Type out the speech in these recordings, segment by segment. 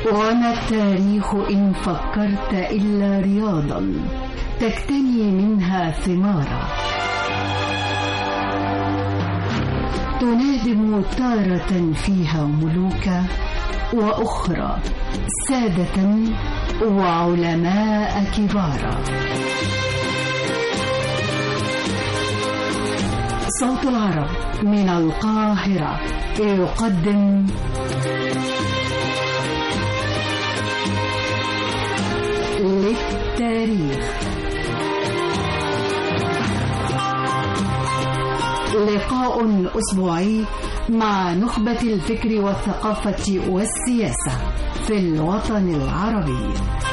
وما التاريخ إن فكرت إلا رياضا تكتني منها ثمارا تنادم تارة فيها ملوكا وأخرى سادة وعلماء كبارا صوت العرب من القاهرة يقدم للتاريخ لقاء أسبوعي مع نخبة الفكر والثقافة والسياسة في الوطن العربي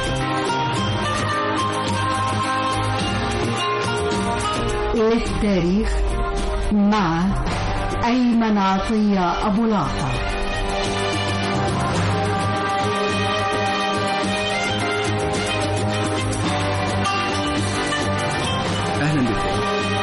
للتاريخ مع أيمن عطية أبو لاطة أهلا بكم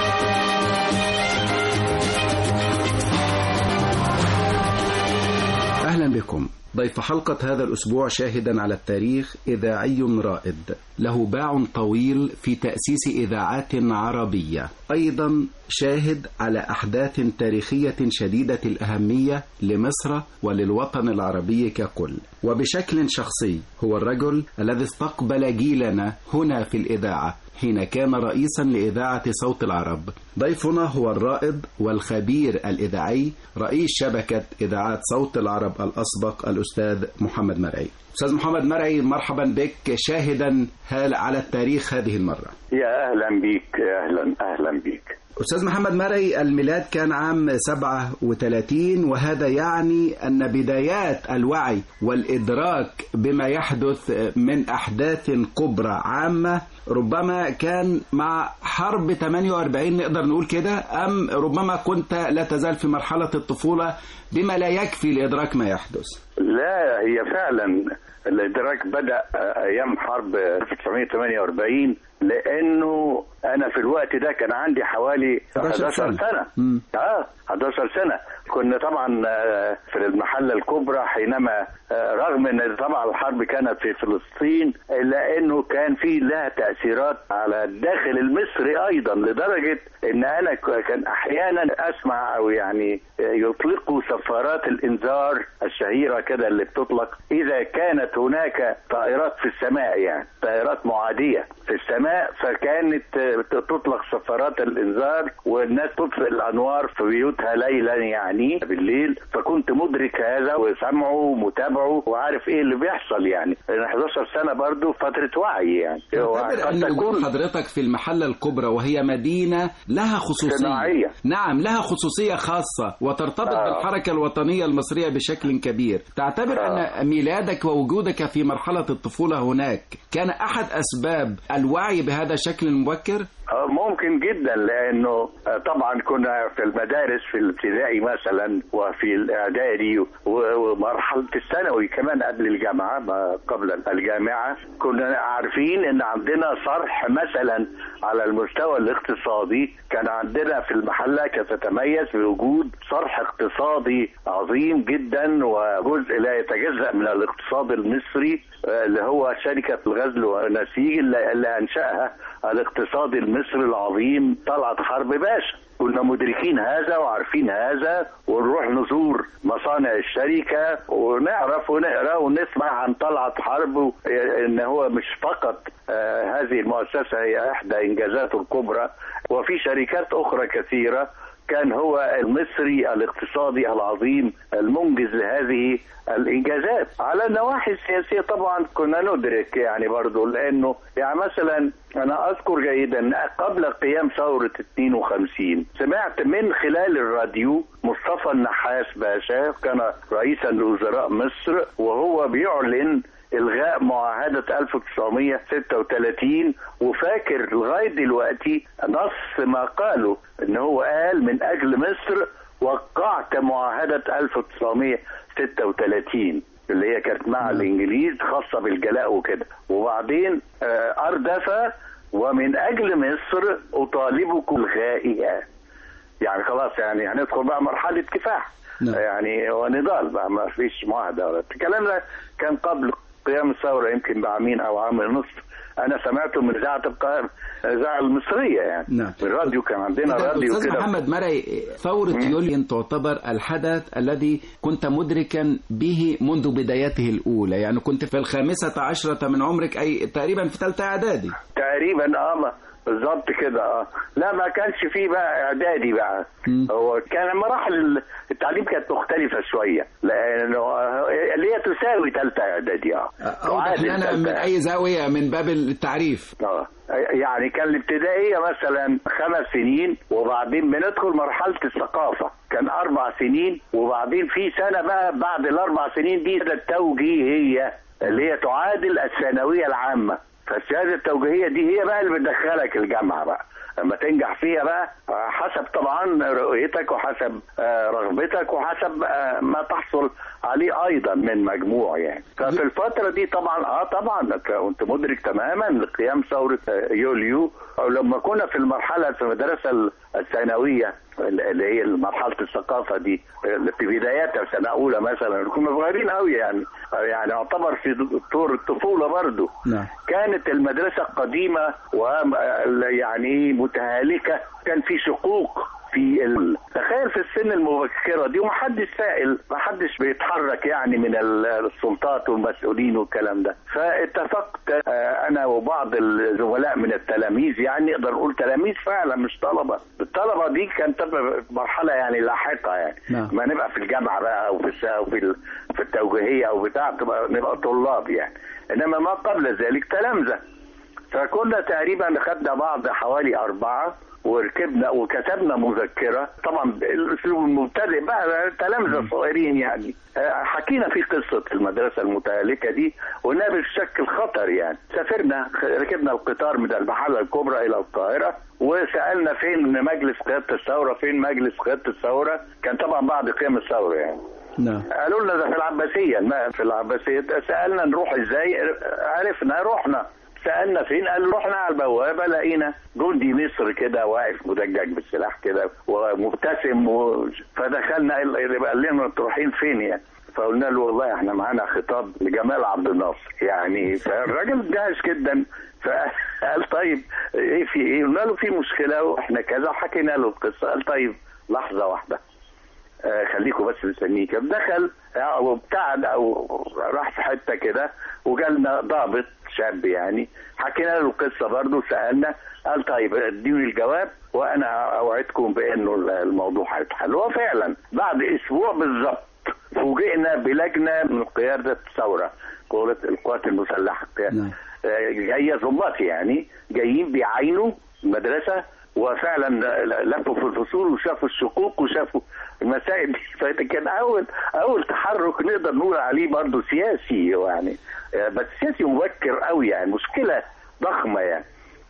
أهلا بكم ضيف حلقة هذا الأسبوع شاهدا على التاريخ إذاعي رائد له باع طويل في تأسيس إذاعات عربية أيضا شاهد على أحداث تاريخية شديدة الأهمية لمصر وللوطن العربي ككل وبشكل شخصي هو الرجل الذي استقبل جيلنا هنا في الإذاعة حين كان رئيسا لإذاعة صوت العرب ضيفنا هو الرائد والخبير الإذاعي رئيس شبكة إذاعات صوت العرب الأسبق الأستاذ محمد مرعي أستاذ محمد مرعي مرحبا بك شاهدا هال على التاريخ هذه المرة يا أهلا بك أهلا أهلا بك أستاذ محمد مرعي الميلاد كان عام 37 وهذا يعني أن بدايات الوعي والإدراك بما يحدث من أحداث كبرى عامة ربما كان مع حرب 48 نقدر نقول كده أم ربما كنت لا تزال في مرحلة الطفولة بما لا يكفي لإدراك ما يحدث لا هي فعلا الإدراك بدأ أيام حرب 1948 لأنه أنا في الوقت ده كان عندي حوالي 11 سنة, سنة. اه 11 سنة كنا طبعا في المحلة الكبرى حينما رغم ان طبعا الحرب كانت في فلسطين الا انه كان في لها تاثيرات على الداخل المصري ايضا لدرجه ان انا كان احيانا اسمع او يعني يطلقوا صفارات الانذار الشهيره كده اللي بتطلق اذا كانت هناك طائرات في السماء يعني طائرات معاديه في السماء فكانت تطلق صفارات الانذار والناس تطفئ الانوار في بيوتها ليلا يعني بالليل فكنت مدرك هذا وسامعه ومتابعه وعارف ايه اللي بيحصل يعني لان 11 سنه برضو فتره وعي يعني قد تكون حضرتك في المحله الكبرى وهي مدينه لها خصوصيه صناعية. نعم لها خصوصيه خاصه وترتبط آه. بالحركه الوطنيه المصريه بشكل كبير تعتبر آه. ان ميلادك ووجودك في مرحله الطفوله هناك كان احد اسباب الوعي بهذا الشكل المبكر ممكن جدا لانه طبعا كنا في المدارس في الابتدائي مثلا وفي الاعدادي ومرحله الثانوي كمان قبل الجامعه ما قبل الجامعه كنا عارفين ان عندنا صرح مثلا على المستوى الاقتصادي كان عندنا في المحله كتتميز بوجود صرح اقتصادي عظيم جدا وجزء لا يتجزا من الاقتصاد المصري اللي هو شركه الغزل والنسيج اللي انشاها الاقتصادي المصري العظيم طلعت حرب باشا كنا مدركين هذا وعارفين هذا ونروح نزور مصانع الشركة ونعرف ونقرا ونسمع عن طلعت حرب ان هو مش فقط آه هذه المؤسسة هي احدى انجازاته الكبرى وفي شركات اخرى كثيرة كان هو المصري الاقتصادي العظيم المنجز لهذه الانجازات على النواحي السياسيه طبعا كنا ندرك يعني برضه لانه يعني مثلا انا اذكر جيدا قبل قيام ثوره 52 سمعت من خلال الراديو مصطفى النحاس باشا كان رئيسا لوزراء مصر وهو بيعلن الغاء معاهده 1936 وفاكر لغايه دلوقتي نص ما قاله ان هو قال من اجل مصر وقعت معاهده 1936 اللي هي كانت مع الانجليز خاصه بالجلاء وكده وبعدين اردف ومن اجل مصر اطالبكم الغائها يعني خلاص يعني هندخل بقى مرحله كفاح نعم. يعني ونضال بقى ما فيش معاهده ولا الكلام ده كان قبل قيام الثوره يمكن بعامين او عام ونصف انا سمعته من اذاعه القاهره الاذاعه المصريه يعني نعم. من الراديو كان عندنا إذا راديو أستاذ كده محمد مرعي ثورة يوليو تعتبر الحدث الذي كنت مدركا به منذ بدايته الأولى يعني كنت في الخامسة عشرة من عمرك أي تقريبا في ثالثة إعدادي تقريبا اه ما- بالظبط كده اه لا ما كانش فيه بقى اعدادي بقى مم. هو كان مراحل التعليم كانت مختلفه شويه لانه آه، اللي هي تساوي ثالثه اعدادي اه أوضح تعادل لنا تالتة من أي زاوية من باب التعريف اه يعني كان الابتدائيه مثلا خمس سنين وبعدين بندخل مرحله الثقافه كان اربع سنين وبعدين في سنه بقى بعد الاربع سنين دي سنه توجيهيه اللي هي تعادل الثانويه العامه فالشهاده التوجيهيه دي هي بقى اللي بتدخلك الجامعه بقى لما تنجح فيها بقى آه، حسب طبعا رؤيتك وحسب آه، رغبتك وحسب آه، ما تحصل عليه ايضا من مجموع يعني ففي الفتره دي طبعا اه طبعا كنت مدرك تماما لقيام ثوره آه، يوليو او لما كنا في المرحله في المدرسه الثانويه اللي هي مرحله الثقافه دي اللي في بداياتها سنه اولى مثلا كنا صغيرين قوي يعني يعني يعتبر في دور الطفوله برضه نعم. كانت المدرسه قديمه ويعني متهالكه كان في شقوق في ال... تخيل في السن المبكره دي ومحدش سائل محدش بيتحرك يعني من ال- السلطات والمسؤولين والكلام ده فاتفقت آه، انا وبعض الزملاء من التلاميذ يعني نقدر نقول تلاميذ فعلا مش طلبه الطلبه دي كانت تبقى مرحله يعني لاحقه يعني نعم. ما نبقى في الجامعه بقى او في الس- او في ال- في التوجيهيه او بتاع تبقى نبقى طلاب يعني انما ما قبل ذلك تلامذه فكنا تقريبا خدنا بعض حوالي أربعة وركبنا وكتبنا مذكرة طبعا الأسلوب المبتدئ بقى تلامذة صغيرين يعني آه، حكينا في قصة المدرسة المتهالكة دي وإنها بشكل خطر يعني سافرنا خ- ركبنا القطار من المحلة الكبرى إلى القاهرة وسألنا فين مجلس قيادة الثورة فين مجلس قيادة الثورة كان طبعا بعد قيام الثورة يعني نعم قالوا لنا ده في العباسيه ما في العباسيه سالنا نروح ازاي عرفنا رحنا سالنا فين قالوا رحنا على البوابه لقينا جندي مصر كده واقف مدجج بالسلاح كده ومبتسم و... فدخلنا قال قال لنا انتوا رايحين فين يعني فقلنا له والله احنا معانا خطاب لجمال عبد الناصر يعني فالراجل دهش جدا فقال طيب ايه في ايه؟ قلنا له في مشكله واحنا كذا وحكينا له القصه قال طيب لحظه واحده آه، خليكم بس مستنيه كده دخل او ابتعد او راح في حته كده وجالنا ضابط شاب يعني حكينا له القصه برضه سالنا قال طيب اديني الجواب وانا اوعدكم بانه الموضوع هيتحل وفعلا بعد اسبوع بالظبط فوجئنا بلجنه من قياده الثوره قوات القوات المسلحه نعم. آه، جايه ضباط يعني جايين بيعاينوا المدرسه وفعلا لفوا في الفصول وشافوا الشقوق وشافوا المسائل دي فكان اول اول تحرك نقدر نقول عليه برضه سياسي يعني آه، بس سياسي مبكر قوي يعني مشكله ضخمه يعني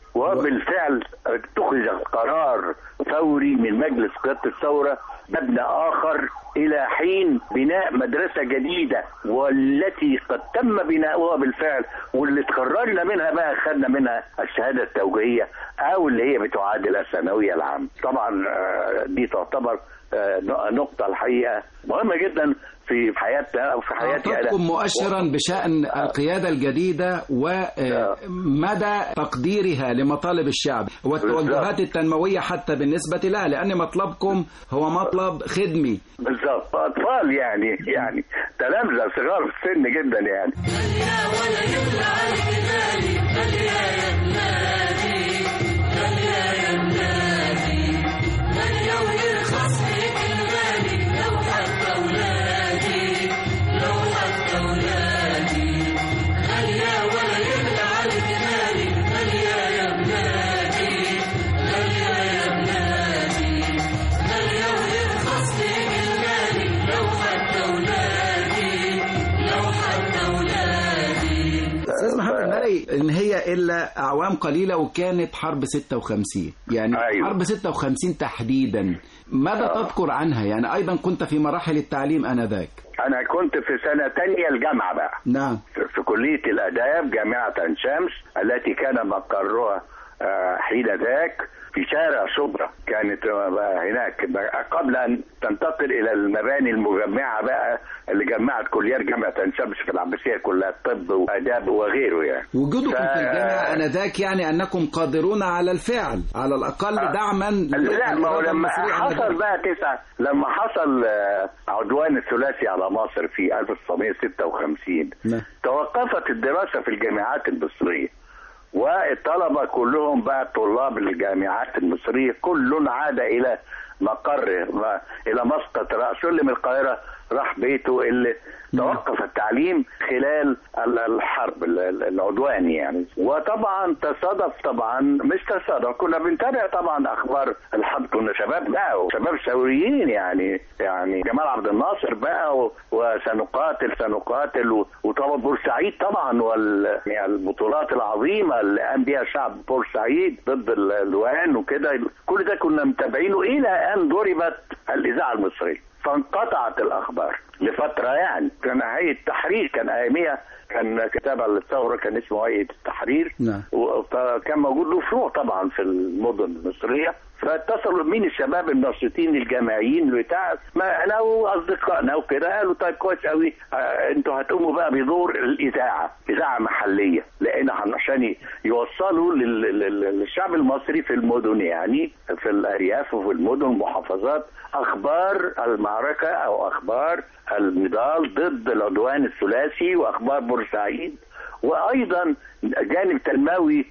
وبالفعل اتخذ قرار فوري من مجلس قيادة الثورة مبنى آخر إلى حين بناء مدرسة جديدة والتي قد تم بناؤها بالفعل واللي تخرجنا منها بقى خدنا منها الشهادة التوجيهية أو اللي هي بتعادل الثانوية العامة طبعا آه، دي تعتبر آه، نقطة الحقيقة مهمة جدا في حياتنا أو في حياتي أنا أعطتكم مؤشرا بشأن القيادة الجديدة ومدى تقديرها لمطالب الشعب والتوجهات التنموية حتى بالنسبة لها لأن مطلبكم هو مطلب خدمي بالظبط اطفال يعني يعني تلامذه صغار في السن جدا يعني أستاذ محمد مرعي إن هي إلا أعوام قليلة وكانت حرب 56 يعني أيوة. حرب 56 تحديدا ماذا تذكر عنها يعني أيضا كنت في مراحل التعليم آنذاك انا كنت في سنه تانية الجامعه بقى نعم في- في كليه الاداب جامعه عين شمس التي كان مقرها آه، حين ذاك في شارع شبرا كانت بقى هناك بقى قبل ان تنتقل الى المباني المجمعه بقى اللي جمعت كليات جامعه عين شمس في العباسيه كلها الطب واداب وغيره يعني وجودكم ف- في الجامعة آنذاك يعني أنكم قادرون على الفعل على الأقل دعما لا ما هو للإرادة لما المصرية حصل آنذاك. بقى تسعة لما حصل آه، عدوان الثلاثي على مصر في 1956 نعم. توقفت الدراسة في الجامعات المصرية والطلبة كلهم بقى طلاب الجامعات المصرية كل عاد إلى مقره ما- إلى مسقط رأسه اللي من القاهرة راح بيته اللي توقف التعليم خلال ال- الحرب ال- ال- العدوان يعني وطبعا تصادف طبعا مش تصادف كنا بنتابع طبعا اخبار الحرب كنا شباب بقى وشباب ثوريين يعني يعني جمال عبد الناصر بقى و- وسنقاتل سنقاتل و- وطبعا بورسعيد طبعا وال يعني البطولات العظيمه اللي قام بها شعب بورسعيد ضد الالوان وكده كل ده كنا متابعينه الى ان ضربت الاذاعه المصريه فانقطعت الاخبار لفتره يعني كان هيئه التحرير كان اياميها كان كتابة للثوره كان اسمه هيئه التحرير نعم. و- فكان موجود له فروع طبعا في المدن المصريه فاتصلوا من الشباب الناشطين الجامعيين بتاع ما انا واصدقائنا وكده قالوا طيب كويس قوي آه انتوا هتقوموا بقى بدور الاذاعه اذاعه محليه لان هن- عشان يوصلوا لل- لل- للشعب المصري في المدن يعني في الارياف وفي المدن والمحافظات اخبار المعركه او اخبار النضال ضد العدوان الثلاثي واخبار بورسعيد وايضا جانب تنموي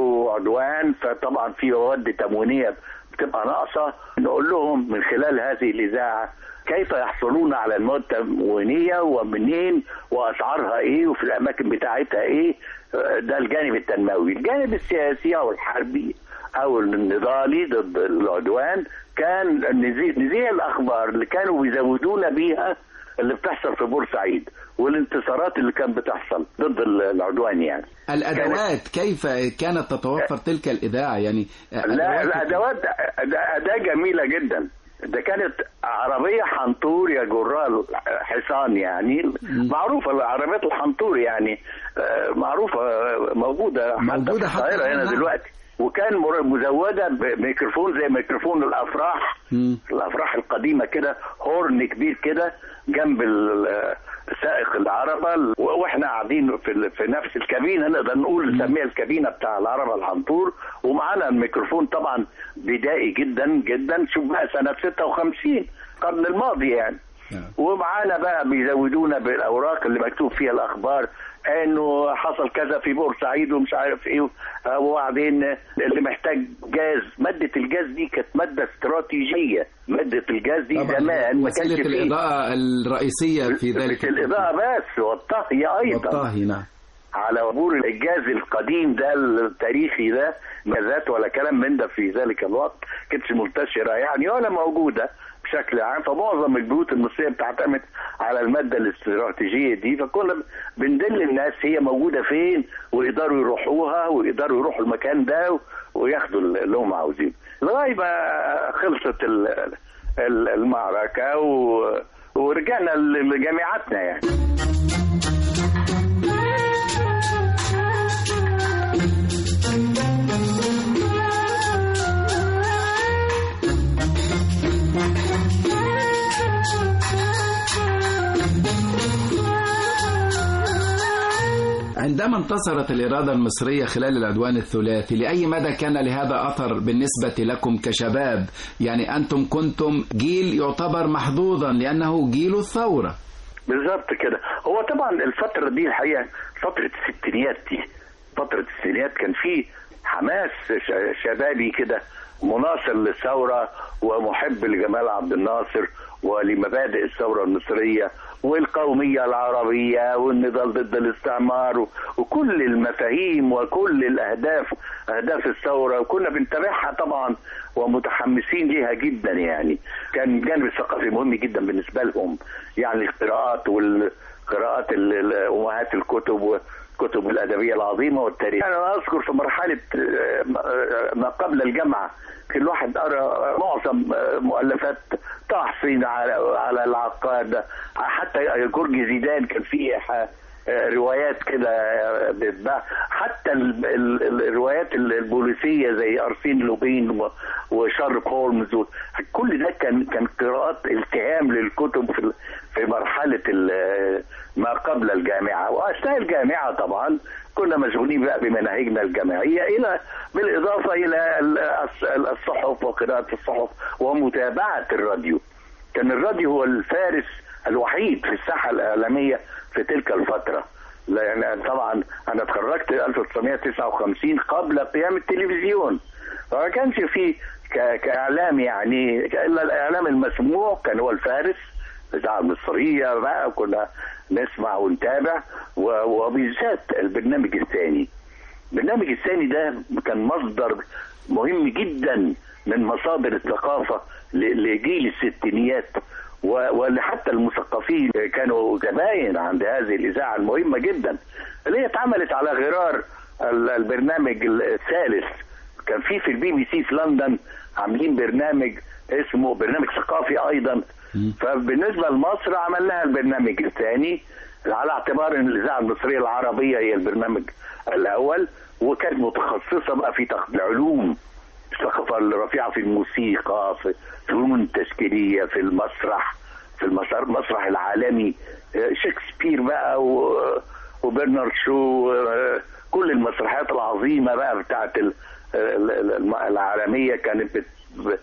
وعدوان فطبعا في مواد تموينيه بتبقى ناقصه نقول لهم من خلال هذه الاذاعه كيف يحصلون على المواد التموينيه ومنين واسعارها ايه وفي الاماكن بتاعتها ايه آه، ده الجانب التنموي الجانب السياسي او الحربي او النضالي ضد العدوان كان نزيع, نزيع الاخبار اللي كانوا بيزودونا بيها اللي بتحصل في بورسعيد والانتصارات اللي كانت بتحصل ضد العدوان يعني الأدوات كيف كانت تتوفر تلك الإذاعة يعني لا الادوات ده- اداه جميله جدا ده كانت عربيه حنطور يجرها حصان يعني معروفه العربيات الحنطور يعني آه، معروفه آه، موجوده حتى موجودة في حتى القاهره الآن، هنا نعم. دلوقتي وكان مر- مزوده بميكروفون زي ميكروفون الافراح مم. الافراح القديمه كده هورن كبير كده جنب ال- سائق العربه و- واحنا قاعدين في ال- في نفس الكابينه نقدر نقول نسميها الكابينه بتاع العربه الحنطور ومعانا الميكروفون طبعا بدائي جدا جدا شوف بقى سنه 56 القرن الماضي يعني نعم. ومعانا بقى بيزودونا بالاوراق اللي مكتوب فيها الاخبار انه حصل كذا في بورسعيد ومش عارف ايه آه، وبعدين اللي محتاج جاز ماده الجاز دي كانت ماده استراتيجيه ماده الجاز دي طبعا زمان ما وسيلة كانش فيه الإضاءة الرئيسية في ذلك مش الاضاءه بس والطهي ايضا والطاهي نعم على عبور الجاز القديم ده التاريخي ده مازات ولا كلام من ده في ذلك الوقت كانتش منتشره يعني ولا موجوده بشكل عام فمعظم البيوت المصريه بتعتمد على الماده الاستراتيجيه دي فكنا بندل الناس هي موجوده فين ويقدروا يروحوها ويقدروا يروحوا المكان ده وياخدوا اللي هم عاوزينه لغايه ما خلصت ال- ال- المعركه و... ورجعنا لجامعاتنا يعني عندما انتصرت الإرادة المصرية خلال العدوان الثلاثي لأي مدى كان لهذا أثر بالنسبة لكم كشباب يعني أنتم كنتم جيل يعتبر محظوظا لأنه جيل الثورة بالظبط كده هو طبعا الفترة دي الحقيقة فترة الستينيات دي فترة الستينيات كان في حماس ش- شبابي كده مناصر للثورة ومحب لجمال عبد الناصر ولمبادئ الثورة المصرية والقومية العربية والنضال ضد الاستعمار و- وكل المفاهيم وكل الأهداف أهداف الثورة وكنا بنتابعها طبعا ومتحمسين ليها جدا يعني كان الجانب الثقافي مهم جدا بالنسبة لهم يعني القراءات والقراءات ال- ال- أمهات الكتب والكتب الأدبية العظيمة والتاريخ أنا أذكر في مرحلة آه، آه، ما قبل الجامعة كل واحد قرأ معظم آه، مؤلفات طه حسين على على العقاد حتى جورج زيدان كان فيه ح- آه، روايات كده آه، بتتباع حتى ال- ال- ال- الروايات ال- البوليسيه زي ارسين لوبين و- وشارلوك هولمز و- كل ده كان كان قراءات التهام للكتب في ال- في مرحله ال- ما قبل الجامعه واثناء الجامعه طبعا كنا مشغولين بقى بمناهجنا الجامعيه الى بالاضافه الى ال- الص- الصحف وقراءه الصحف ومتابعه الراديو كان الراديو هو الفارس الوحيد في الساحه الاعلاميه في تلك الفتره لان طبعا انا اتخرجت 1959 قبل قيام التلفزيون فما كانش في ك- كاعلام يعني الا الاعلام المسموع كان هو الفارس الاذاعه المصريه بقى كنا نسمع ونتابع و- وبالذات البرنامج الثاني البرنامج الثاني ده كان مصدر مهم جدا من مصادر الثقافة ل- لجيل الستينيات و- وحتى المثقفين كانوا زباين عند هذه الإذاعة المهمة جدا اللي هي اتعملت على غرار ال- البرنامج الثالث كان في في البي بي سي في لندن عاملين برنامج اسمه برنامج ثقافي أيضا فبالنسبة لمصر عملناها البرنامج الثاني على اعتبار ان الاذاعه المصريه العربيه هي البرنامج الاول وكانت متخصصه بقى في تخ- العلوم الثقافه الرفيعه في الموسيقى في في الفنون التشكيليه في المسرح في المسار- المسرح العالمي آه، شكسبير بقى و- وبرنارد شو آه، كل المسرحيات العظيمه بقى بتاعت ال- ال- ال- الم- العالميه كانت بت-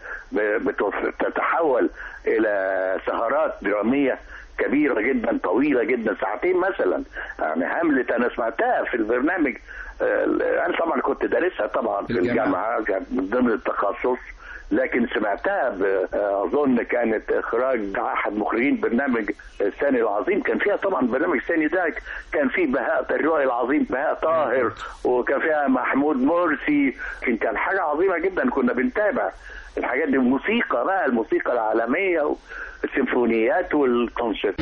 ب- بتوف- تتحول الى سهرات دراميه كبيره جدا طويله جدا ساعتين مثلا يعني هاملت انا سمعتها في البرنامج آه، انا طبعا كنت دارسها طبعا في الجامعة. الجامعه كانت من ضمن التخصص لكن سمعتها ب- آه، اظن كانت اخراج احد مخرجين برنامج الثاني العظيم كان فيها طبعا برنامج الثاني ده كان فيه بهاء الروائي العظيم بهاء طاهر وكان فيها محمود مرسي كان كان حاجه عظيمه جدا كنا بنتابع الحاجات دي الموسيقى بقى الموسيقى العالميه والسيمفونيات والكونسرت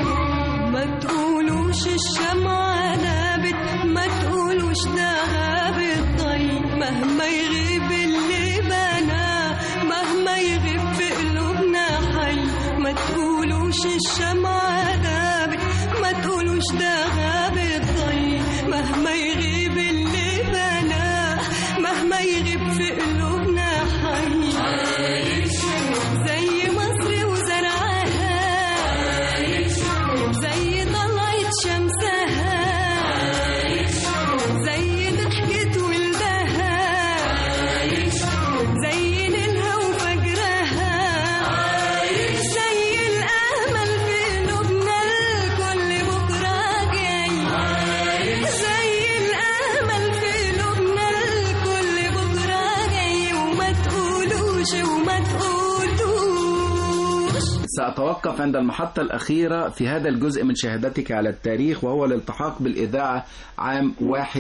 ما تقولوش الشمعة نابت ما تقولوش ده غاب الضي مهما يغيب اللي بنا مهما يغيب في قلوبنا حي ما تقولوش الشمعة نابت ما تقولوش ده غاب الضي مهما يغيب اللي بنا مهما يغيب في قلوبنا حي زي مصر وزرعها زي طلعت شمسها زي ضحكة ولدها زي نيلها وفجرها زي الأمل في قلوبنا الكل بكرة جاي زي الأمل في قلوبنا الكل بكرة جاي وما تقولوش وما تقولوش سأتوقف عند المحطة الأخيرة في هذا الجزء من شهادتك على التاريخ وهو الالتحاق بالإذاعة عام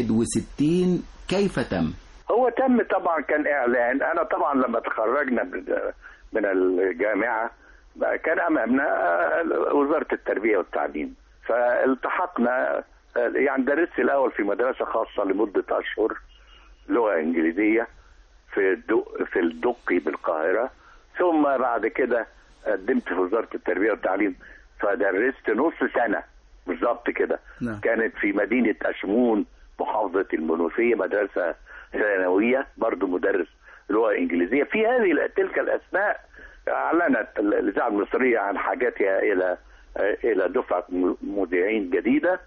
61 كيف تم؟ هو تم طبعا كان اعلان انا طبعا لما تخرجنا من- من الجامعه بقى كان امامنا آه، وزاره التربيه والتعليم فالتحقنا آه، يعني درست الاول في مدرسه خاصه لمده اشهر لغه انجليزيه في الدق في الدقي بالقاهره ثم بعد كده قدمت في وزاره التربيه والتعليم فدرست نص سنه بالظبط كده نعم. كانت في مدينه اشمون محافظه المنوفيه مدرسه ثانويه برضو مدرس لغه انجليزيه في هذه تلك الاثناء اعلنت الاذاعه المصريه عن حاجتها الى الى دفعه مذيعين جديده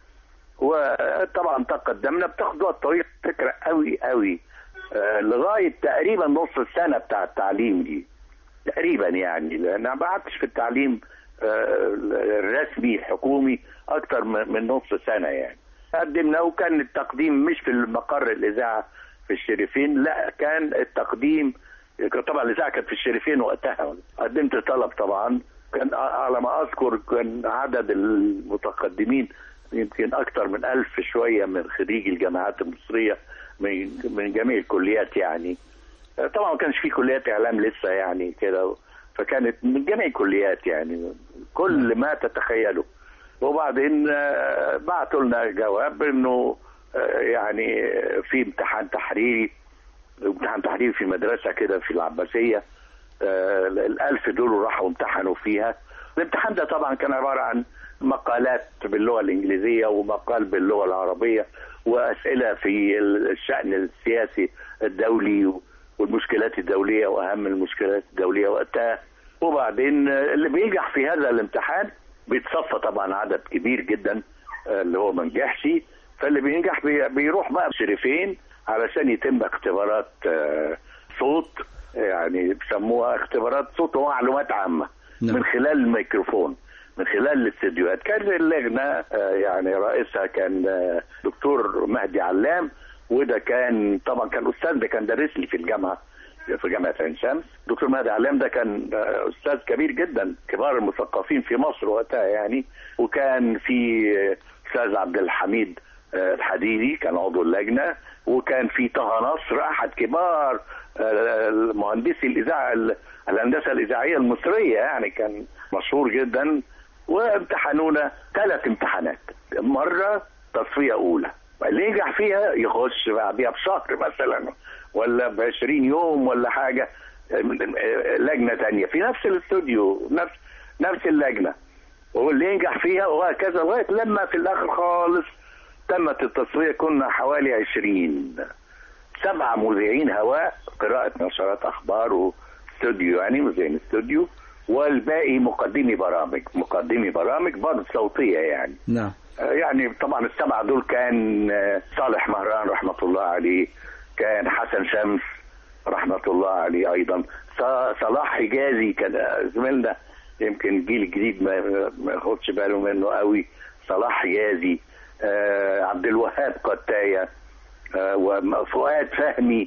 وطبعا تقدمنا بتاخد وقت طويل فكره قوي قوي آه، لغايه تقريبا نص السنه بتاع التعليم دي تقريبا يعني لان أنا ما قعدتش في التعليم آه، الرسمي الحكومي اكتر من من نص سنه يعني قدمنا وكان التقديم مش في المقر الاذاعه في الشريفين لا كان التقديم طبعا الاذاعه كانت في الشريفين وقتها قدمت طلب طبعا كان على ما اذكر كان عدد المتقدمين يمكن اكثر من ألف شويه من خريجي الجامعات المصريه من من جميع الكليات يعني طبعا ما كانش في كليات اعلام لسه يعني كده فكانت من جميع الكليات يعني كل ما تتخيله وبعدين آه، بعتوا لنا جواب انه آه، يعني في امتحان تحريري امتحان تحريري في مدرسه كده في العباسيه آه، الألف دول راحوا امتحنوا فيها الامتحان ده طبعا كان عبارة عن مقالات باللغه الانجليزيه ومقال باللغه العربيه واسئله في الشان السياسي الدولي والمشكلات الدوليه واهم المشكلات الدوليه وقتها وبعدين اللي بينجح في هذا الامتحان بيتصفى طبعا عدد كبير جدا آه، اللي هو ما نجحش فاللي بينجح بي- بيروح بقى شريفين علشان يتم اختبارات آه، صوت يعني بيسموها اختبارات صوت ومعلومات عامه نعم. من خلال الميكروفون من خلال الاستديوهات كان اللجنه آه، يعني رئيسها كان آه، دكتور مهدي علام وده كان طبعا كان استاذ ده كان دارس لي في الجامعه في جامعه عين شمس دكتور مهدي علام ده كان آه، استاذ كبير جدا كبار المثقفين في مصر وقتها يعني وكان في آه، استاذ عبد الحميد آه، الحديدي كان عضو اللجنه وكان في طه نصر احد كبار آه، مهندسي الاذاعه الهندسه الاذاعيه المصريه يعني كان مشهور جدا وامتحنونا ثلاث امتحانات مره تصفيه اولى اللي ينجح فيها يخش بعديها بشهر مثلا ولا ب 20 يوم ولا حاجه لجنه تانية في نفس الاستوديو نفس نفس اللجنه واللي ينجح فيها وهكذا لغايه لما في الاخر خالص تمت التصفيه كنا حوالي 20 سبعه مذيعين هواء قراءه نشرات اخبار واستوديو يعني مذيعين استوديو والباقي مقدمي برامج مقدمي برامج برضه صوتيه يعني نعم آه، يعني طبعا السبعه دول كان آه، صالح مهران رحمه الله عليه كان حسن شمس رحمه الله عليه ايضا ص- صلاح حجازي كان آه، زميلنا يمكن الجيل الجديد ما ما ياخدش باله منه قوي صلاح حجازي آه، عبد الوهاب قتايه آه، وفؤاد فهمي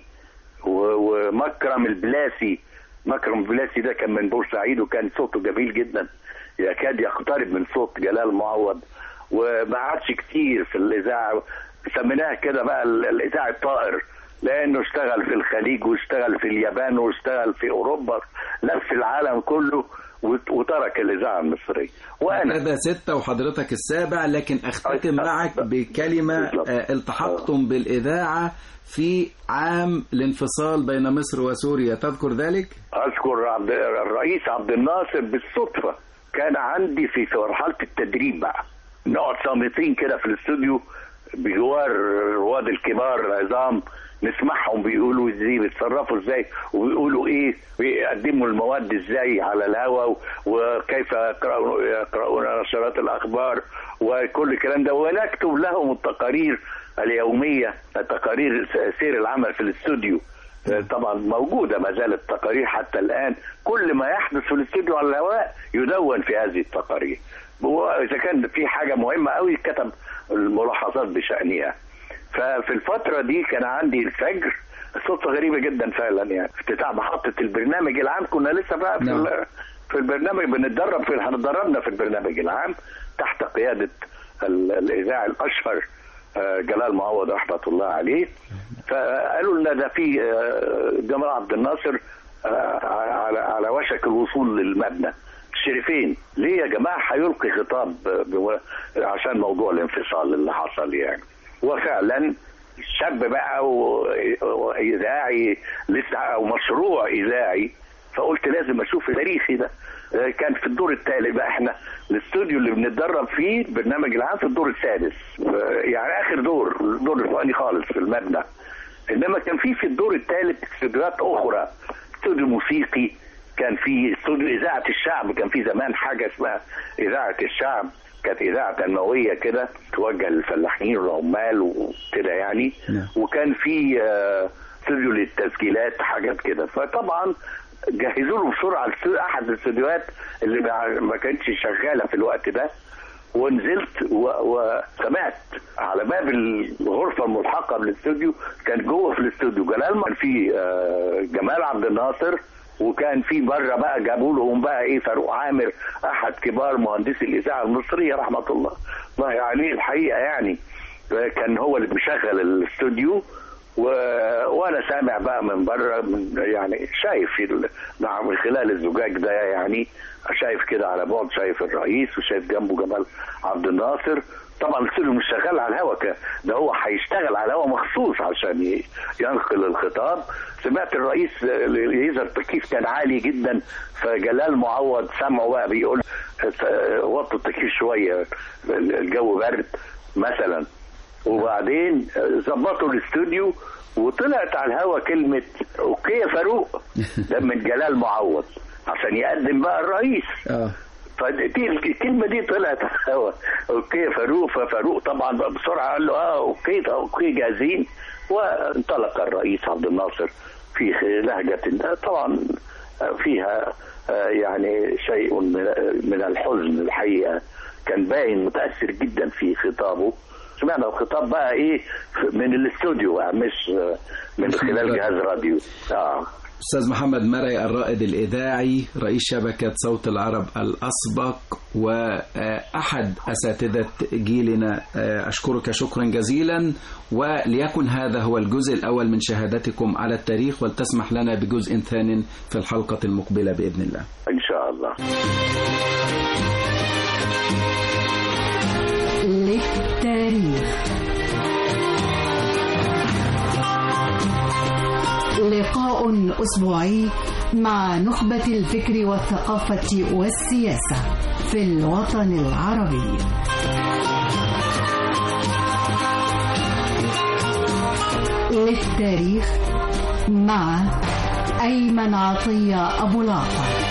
و- ومكرم البلاسي مكرم البلاسي ده كان من بورسعيد وكان صوته جميل جدا يكاد يقترب من صوت جلال معوض وما عادش كتير في الاذاعه سميناها كده بقى ال- الاذاعه الطائر لانه اشتغل في الخليج واشتغل في اليابان واشتغل في اوروبا لف العالم كله وت- وترك الاذاعه المصريه وانا هذا ستة وحضرتك السابع لكن أختتم أي- معك بكلمة بالظبط. آه، التحقتم بالإذاعة في عام الانفصال بين مصر وسوريا تذكر ذلك؟ اذكر عبد الرئيس عبد الناصر بالصدفه كان عندي في في مرحله التدريب بقى نقعد صامتين كده في الاستوديو بجوار الرواد الكبار العظام نسمعهم بيقولوا ازاي بيتصرفوا ازاي وبيقولوا ايه بيقدموا المواد ازاي على الهواء وكيف يقرأون يقرؤون نشرات الاخبار وكل الكلام ده ونكتب لهم التقارير اليوميه تقارير سير العمل في الاستوديو طبعا موجودة ما زالت التقارير حتى الآن كل ما يحدث في الاستوديو على الهواء يدون في هذه التقارير وإذا كان في حاجة مهمة قوي كتب الملاحظات بشأنها ففي الفترة دي كان عندي الفجر صدفة غريبة جدا فعلا يعني افتتاح محطة البرنامج العام كنا لسه بقى في, نعم. ال- في البرنامج بنتدرب في هنتدربنا في البرنامج العام تحت قيادة ال- الإذاعي الأشهر آه، جلال معوض رحمة الله عليه فقالوا لنا ده في آه، جمال عبد الناصر آه، على على وشك الوصول للمبنى الشريفين ليه يا جماعه هيلقي خطاب ب- ب- عشان موضوع الانفصال اللي حصل يعني وفعلا شاب بقى و- واذاعي لسه او مشروع اذاعي فقلت لازم اشوف تاريخي ده آه، كان في الدور الثالث بقى احنا الاستوديو اللي بنتدرب فيه البرنامج العام في الدور السادس آه، يعني اخر دور الدور الفوقاني خالص في المبنى انما كان في في الدور الثالث استوديوهات اخرى استوديو موسيقي كان في استوديو اذاعه الشعب كان في زمان حاجه اسمها اذاعه الشعب كانت اذاعه تنمويه كده توجه للفلاحين والعمال وكده يعني نعم. وكان في آه، استوديو للتسجيلات حاجات كده فطبعا جهزوا له بسرعه الاستوديو- احد الاستوديوهات اللي ما- ما كانتش شغاله في الوقت ده ونزلت و- وسمعت على باب الغرفه الملحقه بالاستوديو كان جوه في الاستوديو جلال كان في آه، جمال عبد الناصر وكان في بره بقى جابوا لهم بقى ايه فاروق عامر احد كبار مهندسي الاذاعه المصريه رحمه الله الله عليه الحقيقه يعني كان هو اللي بيشغل الاستوديو و... وانا سامع بقى من بره من يعني شايف في ال- مع من خلال الزجاج ده يعني شايف كده على بعد شايف الرئيس وشايف جنبه جمال عبد الناصر طبعا الاستوديو مش شغال على الهوا ك- ده هو هيشتغل على الهوا مخصوص عشان ي- ينقل الخطاب سمعت الرئيس يظهر التكييف كان عالي جدا فجلال معوض سمعه بقى بيقول اه، وطوا التكييف شويه الجو برد مثلا وبعدين ظبطوا الاستوديو وطلعت على الهوا كلمة اوكي يا فاروق ده من جلال معوض عشان يقدم بقى الرئيس اه فدي الكلمة دي طلعت على الهوا اوكي يا فاروق ففاروق طبعا بقى بسرعة قال له اه اوكي طب اوكي جاهزين وانطلق الرئيس عبد الناصر في لهجة طبعا فيها آه، يعني شيء من من الحزن الحقيقة كان باين متأثر جدا في خطابه سمعنا الخطاب بقى ايه من الاستوديو بقى مش آه، من مش من خلال الراديو. جهاز راديو اه أستاذ محمد مرعي الرائد الإذاعي رئيس شبكة صوت العرب الأسبق وأحد أساتذة جيلنا أشكرك شكرا جزيلا وليكن هذا هو الجزء الأول من شهادتكم على التاريخ ولتسمح لنا بجزء ثان في الحلقة المقبلة بإذن الله ان شاء الله للتاريخ لقاء أسبوعي مع نخبة الفكر والثقافة والسياسة في الوطن العربي للتاريخ مع أيمن عطية أبو لاطة